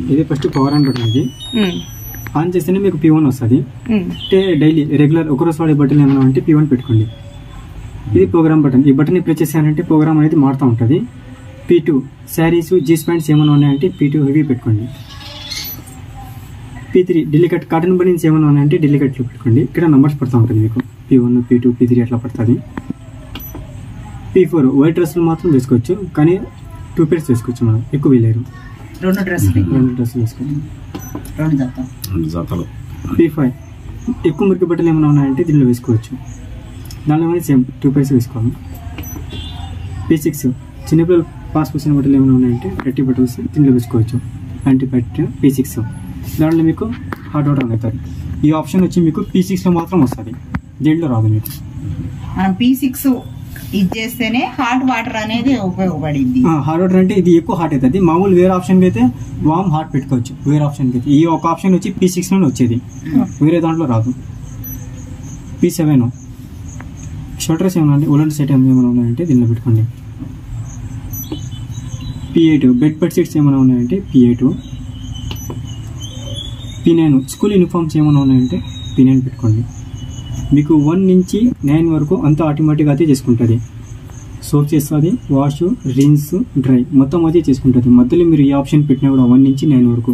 ఇది first power on button ఇది ఉమ్, on చేస్తేనే మీకు పీ వన్ వస్తుంది ఉమ్, అంటే డైలీ రెగ్యులర్ ఒకరోజు వాడే బటన్ ఏమైనా అంటే పీ వన్ పెట్టుకోండి ఇది ప్రోగ్రామ్ బటన్ ఈ బటన్ ప్రెస్ చేశారంటే ప్రోగ్రామ్ అనేది మారుతూ ఉంటుంది P two saris jeans pants ఏమైనా ఉన్నాయంటే పీ టూ హెవీ పెట్టుకోండి P three delicate cotton banians ఏమైనా ఉన్నాయంటే డెలికట్లో పెట్టుకోండి ఇక్కడ నంబర్స్ పడుతూ ఉంటుంది మీకు P one P two P three అట్లా పడుతుంది పీ ఫోర్ వైట్ డ్రెస్సులు మాత్రం వేసుకోవచ్చు కానీ టూ పేర్స్ వేసుకోవచ్చు మనం ఎక్కువ వేయలేరు రెండు డ్రెస్సులు రెండు డ్రెస్సులు వేసుకోవచ్చు రెండు జత రెండు జతలు పీ ఫైవ్ ఎక్కువ మురికి బట్టలు ఏమైనా ఉన్నాయంటే దీనిలో వేసుకోవచ్చు దానిలో కూడా సేమ్ టూ పైస్ వేసుకోవాలి పీ సిక్స్ చిన్నపిల్లలు పాస్ పోసిన బట్టలు ఏమైనా ఉన్నాయంటే గట్టి బట్టల్స్ దీనిలో వేసుకోవచ్చు యాంటీ పట్టి పీ సిక్స్ దాంట్లో మీకు హాట్ వాటర్ అవుతుంది ఈ ఆప్షన్ వచ్చి మీకు పీ సిక్స్లో మాత్రం వస్తుంది దీంట్లో రాదు మీకు మనం పీ సిక్స్ ఇది చేస్తేనే హాట్ వాటర్ అనేది ఉపయోగపడింది హాట్ వాటర్ అంటే ఇది ఎక్కువ హాట్ అవుతుంది మామూలు వేరే ఆప్షన్కి అయితే వామ్ హాట్ పెట్టుకోవచ్చు వేరే ఆప్షన్కి అయితే ఈ ఒక ఆప్షన్ వచ్చి పీ సిక్స్లోనే వచ్చేది వేరే దాంట్లో రాదు పీ సెవెన్ షోల్డర్స్ ఏమైనా అంటే ఉలన్ సెట్ ఏమైనా ఉన్నాయంటే దీనిలో పెట్టుకోండి P eight bed bed sheets ఏమైనా ఉన్నాయంటే P eight P nine school uniforms ఏమైనా ఉన్నాయంటే పీ నైన్ పెట్టుకోండి మీకు వన్ నుంచి నైన్ వరకు అంతా ఆటోమేటిక్గా అయితే చేసుకుంటుంది సోప్ చేస్తుంది వాష్ రిన్స్ డ్రై మొత్తం అదే చేసుకుంటుంది మధ్యలో మీరు ఈ ఆప్షన్ పెట్టినా కూడా వన్ నుంచి నైన్ వరకు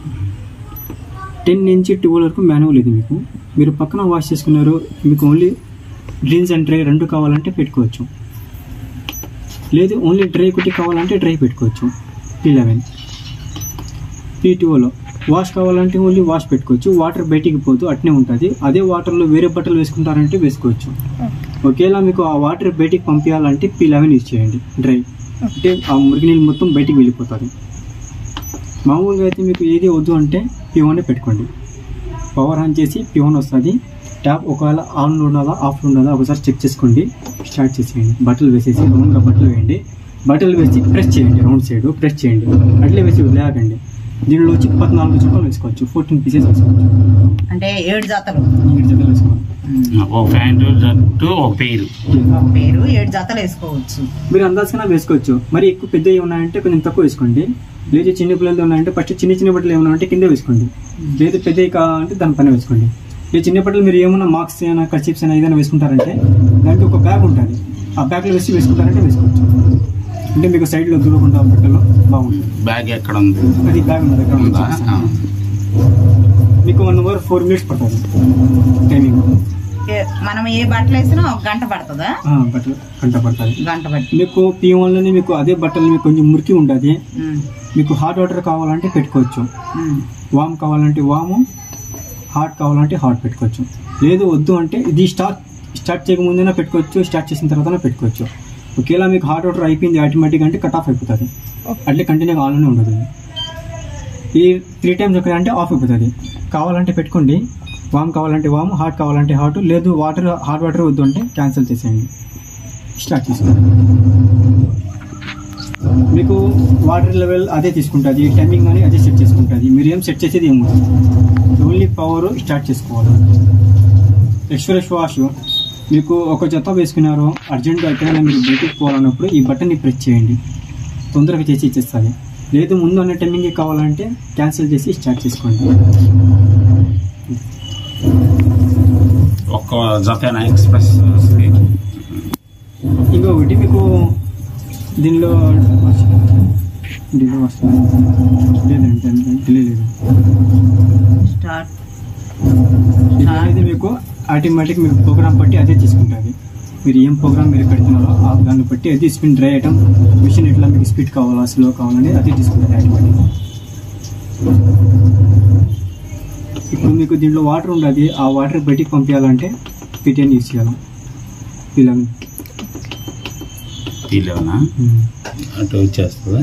టెన్ నుంచి ట్వెల్వ్ వరకు మాన్యువల్ ఇది మీకు మీరు పక్కన వాష్ చేసుకున్నారు మీకు ఓన్లీ రిన్స్ అండ్ డ్రై రెండు కావాలంటే పెట్టుకోవచ్చు లేదు ఓన్లీ డ్రై ఒకటి కావాలంటే డ్రై పెట్టుకోవచ్చు P eleven P twelve wash కావాలంటే ఓన్లీ వాష్ పెట్టుకోవచ్చు వాటర్ బయటికి పోతూ అట్నే ఉంటుంది అదే వాటర్లో వేరే బట్టలు వేసుకుంటారంటే వేసుకోవచ్చు ఒకేలా మీకు ఆ వాటర్ బయటికి పంపించాలంటే పీ లెవెన్ యూజ్ చేయండి డ్రై అంటే ఆ మురికి నీళ్ళు మొత్తం బయటికి వెళ్ళిపోతుంది మామూలుగా అయితే మీకు ఏది వద్దు అంటే పీ వన్ పెట్టుకోండి పవర్ ఆన్ చేసి పీ వన్ వస్తుంది ట్యాప్ ఒకవేళ ఆన్ ఉండాలా ఆఫ్ ఉండాలా ఒకసారి చెక్ చేసుకోండి స్టార్ట్ చేసేయండి బట్టలు వేసేసి రౌండ్గా బట్టలు వేయండి బట్టలు వేసి ప్రెస్ చేయండి రౌండ్ సైడ్ ప్రెస్ చేయండి అట్లే వేసి వదిలేకండి దీనిలో వచ్చి పద్నాలుగు చుక్కలు వేసుకోవచ్చు ఫోర్టీన్ పీసెస్ వేసుకోవచ్చు అంటే ఏడు జతలు ఈ జతలు వేసుకోవాలి ఒక ప్యాంటు జట్టు ఒక పేరు ఒక పేరు ఏడు జతలు వేసుకోవచ్చు మీరు అందాల్సిన వేసుకోవచ్చు మరి ఎక్కువ పెద్దవి ఉన్నాయంటే కొంచెం తక్కువ వేసుకోండి లేదు చిన్న పిల్లలు ఉన్నాయంటే ఫస్ట్ చిన్న చిన్న బట్టలు ఏమైనా అంటే కింద వేసుకోండి లేదు పెద్దవి కావాలంటే దాని పైన వేసుకోండి ఈ చిన్న బట్టలు మీరు ఏమైనా మార్క్స్ అయినా కచిప్స్ అయినా ఏదైనా వేసుకుంటారంటే దానికి ఒక బ్యాగ్ ఉంటుంది ఆ బ్యాగ్లో వేసి వేసుకుంటారంటే వేసుకోవచ్చు అంటే మీకు సైడ్లో దూరకుండా బట్టలు బాగుంటుంది బ్యాగ్ ఎక్కడ ఉంది అది బ్యాగ్ ఉన్న దగ్గర ఉందా? ఉంది. ఆ. మీకు వన్ అవర్ ఫోర్ మినిట్స్ పడుతుంది టైమింగ్ ఏ- మనం ఏ బట్టలు వేసినా ఒక గంట పడుతుందా బట్టలు గంట పడుతుంది గంట పట్టి మీకు పీ వన్లోనే మీకు అదే బట్టలు మీకు కొంచెం మురికి ఉంటుంది ఉమ్, మీకు హాట్ వాటర్ కావాలంటే పెట్టుకోవచ్చు ఉమ్. వామ్ కావాలంటే వాము హాట్ కావాలంటే హాట్ పెట్టుకోవచ్చు లేదు వద్దు అంటే ఇది స్టార్ట్ స్టార్ట్ చేయకముందైనా పెట్టుకోవచ్చు స్టార్ట్ చేసిన తర్వాత పెట్టుకోవచ్చు ఒకేలా మీకు హాట్ వాటర్ అయిపోయింది ఆటోమేటిక్ అంటే కట్ ఆఫ్ అయిపోతుంది అట్లే కంటిన్యూగా ఆన్లోనే ఉండదు ఈ త్రీ టైమ్స్ ఒక అంటే ఆఫ్ అయిపోతుంది కావాలంటే పెట్టుకోండి వామ్ కావాలంటే వామ్ హాట్ కావాలంటే హాట్ లేదు వాటర్ హాట్ వాటర్ వద్దు అంటే క్యాన్సిల్ చేసేయండి స్టార్ట్ చేసుకోండి మీకు వాటర్ లెవెల్ అదే తీసుకుంటుంది టైమింగ్ అని అదే సెట్ చేసుకుంటుంది మీరు ఏం సెట్ చేసేది ఏమో ఓన్లీ పవర్ స్టార్ట్ చేసుకోవాలి ఎక్స్ప్రెస్ వాష్ మీకు ఒక జత వేసుకున్నారు అర్జెంట్ ఎక్కడైనా మీరు బయటికి పోవాలన్నప్పుడు ఈ బటన్ని ప్రెస్ చేయండి తొందరగా చేసి ఇచ్చేస్తుంది లేదు ముందు అన్న టైమింగ్ కావాలంటే క్యాన్సిల్ చేసి స్టార్ట్ చేసుకోండి ఒక్క జతేనా ఎక్స్ప్రెస్ ఇంకొకటి మీకు దీనిలో డిలే వస్తుంది లేదంటే డిలే లేదు స్టార్ట్ ఇది అనేది మీకు ఆటోమేటిక్ మీకు ప్రోగ్రామ్ బట్టి అదే తీసుకుంటుంది మీరు ఏం ప్రోగ్రామ్ మీరు పెడుతున్నారో ఆ దాన్ని బట్టి అది స్పిన్ డ్రై ఐటమ్ మిషన్ ఎట్లా మీకు స్పీడ్ కావాలా స్లో కావాలని అదే తీసుకుంటుంది ఆటోమేటిక్ ఇప్పుడు మీకు దీంట్లో వాటర్ ఉండదు ఆ వాటర్ బయటికి పంపించాలంటే పిటిఎన్ యూస్ చేయాలి పిల్లలు తీలేవనా అటు వచ్చేస్తుందా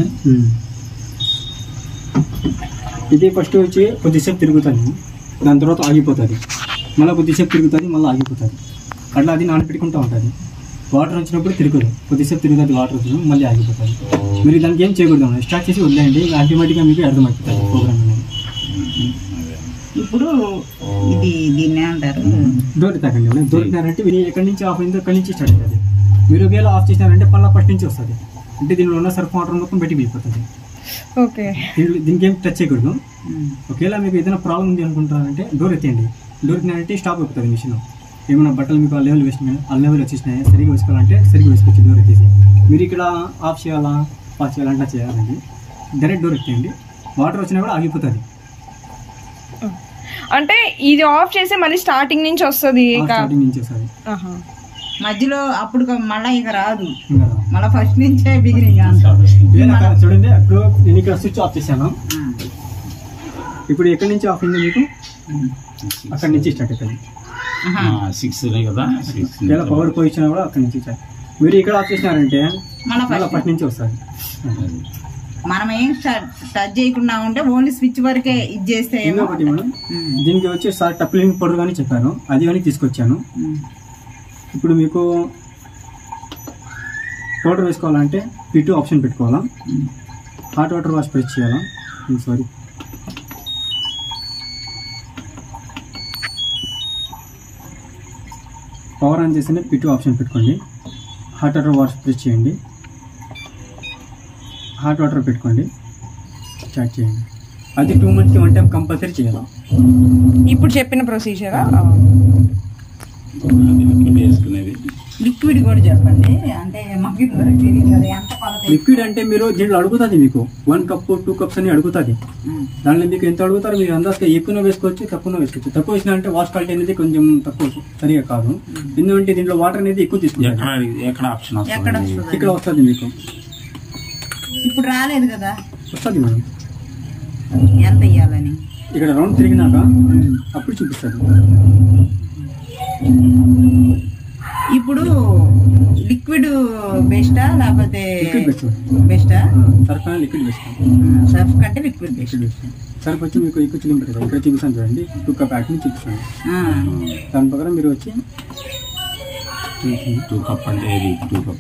ఇది ఫస్ట్ వచ్చి కొద్దిసేపు తిరుగుతుంది దాని తర్వాత ఆగిపోతుంది మళ్ళీ కొద్దిసేపు తిరుగుతుంది మళ్ళీ ఆగిపోతుంది అట్లా అది నానపెట్టుకుంటూ ఉంటుంది వాటర్ వచ్చినప్పుడు తిరగదు కొద్దిసేపు తిరుగుతుంది వాటర్ వచ్చినప్పుడు మళ్ళీ ఆగిపోతుంది మీరు దానికి ఏం చేయకూడదు అన్నమాట. స్టార్ట్ చేసి వదిలేయండి ఆటోమేటిక్గా మీకు అర్థమవుతుంది ప్రోగ్రామ్ అనేది ఇప్పుడు ఇది దీన్ని ఏమంటారు డోర్ తాకండి ఎవరైనా దొరికినారంటే మీరు ఎక్కడి నుంచి ఆఫ్ అయిందో అక్కడి నుంచి స్టార్ట్ అవుతుంది మీరు ఒకవేళ ఆఫ్ చేసినారంటే మళ్ళీ ఫస్ట్ నుంచి వస్తుంది అంటే దీనిలో ఉన్న సర్ఫ్ వాటర్ మొత్తం బయటికి వెళ్ళిపోతుంది ఓకే దీనికి దీనికి ఏం టచ్ చేయకూడదు ఉమ్. ఒకవేళ మీకు ఏదైనా ప్రాబ్లం ఉంది అనుకుంటారంటే డోర్ ఎత్తేయండి డోర్ ఎత్తినారంటే స్టాప్ అయిపోతుంది మిషన్ ఏమైనా బట్టలు మీకు ఆ లెవెల్ వేసినాయి ఆ లెవెల్ వచ్చేసినాయి సరిగ్గా వేసుకోవాలంటే సరిగ్గా వేసుకోవచ్చు డోర్ ఎత్తేసి మీరు ఇక్కడ ఆఫ్ చేయాలా పాస్ చేయాలంటే చేయాలండి డైరెక్ట్ డోర్ ఎత్తేయండి వాటర్ వచ్చినా కూడా ఆగిపోతుంది అంటే ఇది ఆఫ్ చేసి మళ్ళీ స్టార్టింగ్ నుంచి వస్తుంది ఇక స్టార్టింగ్ నుంచి వస్తుంది ఆహా. మధ్యలో అప్పుడు మళ్ళీ ఇక రాదు ఇంకా మళ్ళీ ఫస్ట్ నుంచే బిగినింగ్ అంత లేదు అక్కడ చూడండి అప్పుడు నేను ఇక్కడ స్విచ్ ఆఫ్ చేశాను ఇప్పుడు ఎక్కడి నుంచి ఆఫ్ అయింది మీకు అక్కడి నుంచి స్టార్ట్ అవుతుంది సిక్స్ కదా సిక్స్ ఒకవేళ పవర్ పోయి ఇచ్చినా కూడా అక్కడి నుంచి స్టార్ట్ మీరు ఇక్కడ ఆఫ్ చేసినారంటే మళ్ళీ మళ్ళీ ఫస్ట్ ఫస్ట్ నుంచి వస్తుంది మనం ఏం టచ్ చేయకుండా ఉంటే ఓన్లీ స్విచ్ వరకే ఇది చేస్తే ఏమో ఇంకొకటి మేడం ఉమ్. దీనికి వచ్చి సార్ టప్లింగ్ పౌడర్ కానీ చెప్పాను అది కానీ తీసుకొచ్చాను ఉమ్. ఇప్పుడు మీకు పౌడర్ వేసుకోవాలంటే పిటు ఆప్షన్ పెట్టుకోవాలా హాట్ వాటర్ వాష్ ప్రెస్ చేయాలా సారీ పవర్ ఆన్ చేస్తేనే పిటు ఆప్షన్ పెట్టుకోండి హాట్ వాటర్ వాష్ ప్రెస్ చేయండి హాట్ వాటర్ పెట్టుకోండి స్టార్ట్ చేయండి అది టూ మంత్స్కి వన్ టైం కంపల్సరీ చేయాలి ఇప్పుడు చెప్పిన ప్రొసీజరా వేసుకునేది లిక్విడ్ కూడా చెప్పండి అంటే మాకు ఇది వరకు తెలియదు కదా ఎంత కొలత లిక్విడ్ అంటే మీరు దీంట్లో అడుగుతుంది మీకు వన్ కప్ టూ కప్స్ అని అడుగుతుంది ఉమ్. దాంట్లో మీకు ఎంత అడుగుతారో మీరు అందాజుగా ఎక్కువ వేసుకోవచ్చు తక్కువ వేసుకోవచ్చు తక్కువ వేసినా అంటే వాష్ క్వాలిటీ అనేది కొంచెం తక్కువ సరిగా కాదు ఎందుకంటే దీంట్లో వాటర్ అనేది ఎక్కువ తీసుకుంటారు ఎక్కడ ఎక్కడ ఆప్షన్ ఎక్కడ వస్తుంది వస్తుంది ఇక్కడ వస్తుంది మీకు ఇప్పుడు రాలేదు కదా వస్తుంది మేడం ఎంత ఇయ్యాలని ఇక్కడ రౌండ్ తిరిగినాక అప్పుడు చూపిస్తుంది ఇప్పుడు లిక్విడ్ బెస్టా లేకపోతే లిక్విడ్ బెస్ట్ బెస్టా సర్ఫ్ లిక్విడ్ బెస్ట్ సర్ఫ్ కంటే liquid best liquid best Surf వచ్చి మీకు ఎక్కువ చూపించారు కదా ఇక్కడ చూపిస్తాను చూడండి టూ కప్ ప్యాక్ని చూపిస్తాను దాని ప్రకారం మీరు వచ్చి టూ కప్ అంటే ఏది టూ కప్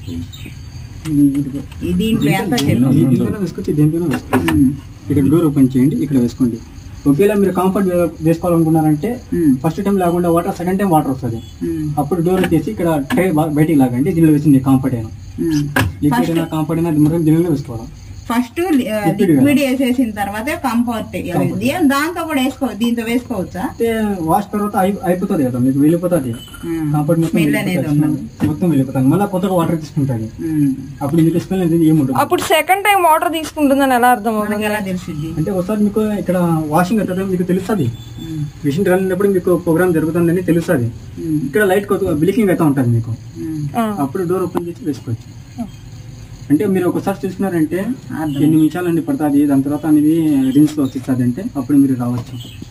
దీంట్లో ఎంత చెప్పు దీంట్లోనే వేసుకోవచ్చు దేంట్లోనే వేసుకోవచ్చు ఉమ్. ఇక్కడ డోర్ ఓపెన్ చేయండి ఇక్కడ వేసుకోండి ఒకవేళ మీరు కంఫర్ట్ వేసుకోవాలనుకున్నారంటే ఉమ్. ఫస్ట్ టైం లేకుండా వాటర్ సెకండ్ టైం వాటర్ వస్తుంది ఉమ్. అప్పుడు డోర్ తీసి ఇక్కడ ట్రే బా- బయటికి లాగండి దీనిలో వేసింది కంఫర్ట్ అయినా ఉమ్. లిక్విడ్ అయినా కంఫర్ట్ అయినా అది మొత్తం దీనిలో వేసుకోవాలి ఫస్ట్ Liquid లిక్విడ్ వేసేసిన తర్వాత కంఫర్ట్ దాంతో కూడా వేసుకో దీంతో వేసుకోవచ్చా అయితే వాష్ తర్వాత అయి- అయిపోతుంది కదా మీకు వెళ్ళిపోతుంది ఉమ్. కంఫర్ట్ మొత్తం Smell అనేది ఉండదు. వెళ్ళిపోతుంది. మొత్తం వెళ్ళిపోతుంది మళ్ళీ కొత్తగా వాటర్ తీసుకుంటుంది ఉమ్. అప్పుడు మీకు స్మెల్ అనేది ఏముంటుంది అప్పుడు సెకండ్ టైం వాటర్ తీసుకుంటుందని ఎలా అర్థం మనకి అవుతుంది ఎలా తెలుసుద్ది అంటే ఒకసారి మీకు ఇక్కడ వాషింగ్ అవుతుంది మీకు తెలుస్తుంది ఉమ్. మిషన్ రన్ అయినప్పుడు మీకు ప్రోగ్రామ్ జరుగుతుందని తెలుస్తుంది ఉమ్. ఇక్కడ లైట్ కొద్దిగా బ్లీకింగ్ అయితే ఉంటుంది మీకు ఉమ్. ఆ. అప్పుడు డోర్ ఓపెన్ చేసి వేసుకోవచ్చు అంటే మీరు ఒకసారి చూసుకున్నారంటే అర్థం. ఎన్ని నిమిషాలు అండి పడుతుంది దాని తర్వాత అనేది రిన్స్ లో వచ్చేస్తుంది అంటే అప్పుడు మీరు రావచ్చు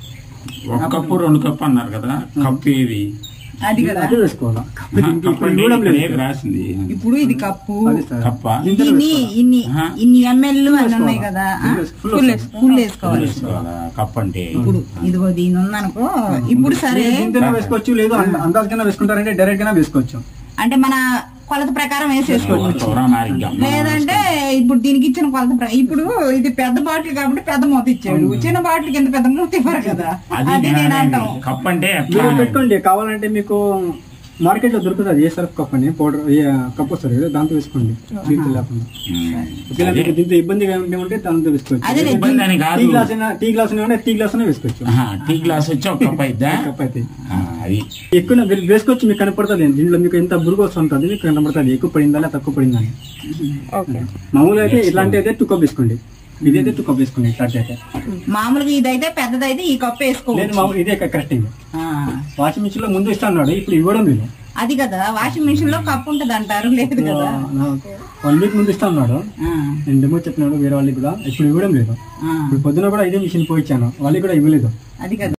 ఒక కప్పు రెండు కప్పు అన్నారు కదా కప్పు ఏది అది కదా అదే వేసుకోవాలా ఆహా, ఇప్పుడు కప్పు అంటే ఇవ్వడం ఇక్కడ లేదు ఏది రాసింది ఇప్పుడు ఇది కప్పు అదే సార్ కప్ప దీంట్లో ఇన్ని ఇన్ని ఆహా. ఇన్ని ఎంఎల్ అని ఉన్నాయి కదా ఆ? ఫుల్ ఫుల్ వేసుకో- ఫుల్ వేసుకోవాలి వేసుకోవాలా కప్పు అంటే ఇప్పుడు ఇదిగో దీని ఉందనుకో ఇప్పుడు సరే దీంతోనే వేసుకోవచ్చు లేదు అందాజకైనా వేసుకుంటారంటే డైరెక్ట్ గానే వేసుకోవచ్చు అంటే మన కొలత ప్రకారం వేసేసుకోవచ్చు కూర నారిగ్గా. లేదంటే ఇప్పుడు దీనికి ఇచ్చిన కొలత ప్రకారం ఇప్పుడు ఇది పెద్ద బాటిల్ కాబట్టి పెద్ద మూత ఇచ్చాడు చిన్న బాటిల్ కింద పెద్ద మూత ఇవ్వరు కదా అది అది నేను అంటాం కప్పు అంటే ఎట్లా మీరు పెట్టుకోండి కావాలంటే మీకు మార్కెట్ లో దొరుకుతుంది ఏ సర్ఫ్ కప్ అని పౌడర్ ఏ కప్ వస్తుంది కదా దాంతో వేసుకోండి దీంతో లేకుండా ఉమ్. ఒకవేళ మీకు దీంతో ఇబ్బందిగా ఉంటే ఉంటే దాంతో వేసుకోవచ్చు అదే ఇబ్బంది అని టీ కాదు గ్లాస్ అయినా టీ గ్లాస్ అయినా టీ గ్లాస్ అయినా వేసుకోవచ్చు ఆహా, టీ గ్లాస్ వచ్చి ఒక కప్ అయిద్దా కప్ అయితే ఆ, అది ఎక్కువ వే- వేసుకోవచ్చు మీకు కనపడుతుంది దీంట్లో మీకు ఎంత బురుగు వస్తుంటుంది మీకు కనపడుతుంది ఎక్కువ పడిందా లేదా తక్కువ పడిందా అని ఓకే మామూలుగా అయితే ఇట్లాంటి అయితే టూ కప్ వేసుకోండి ఇదైతే టూ కప్ వేసుకోండి ఇట్లాంటి అయితే మామూలుగా ఇదైతే పెద్దదైతే ఈ కప్పు లేదు వేసుకోవచ్చు మామూలు ఇదే కరెక్టింగ్ ఆ, వాషింగ్ మిషన్ లో ముందు ఇస్తా అన్నాడు ఇప్పుడు ఇవ్వడం లేదు అది కదా వాషింగ్ మిషన్ లో కప్పు ఉంటది అంటారు లేదు కదా వన్ వీక్ ముందు ఇస్తా అన్నాడు ఆ, నేను డెమో చెప్పినాడు వేరే వాళ్ళకి కూడా ఇప్పుడు ఇవ్వడం లేదు ఆ, ఇప్పుడు పొద్దున కూడా ఇదే మిషన్ పోయించాను వాళ్ళకి కూడా ఇవ్వలేదు అది కదా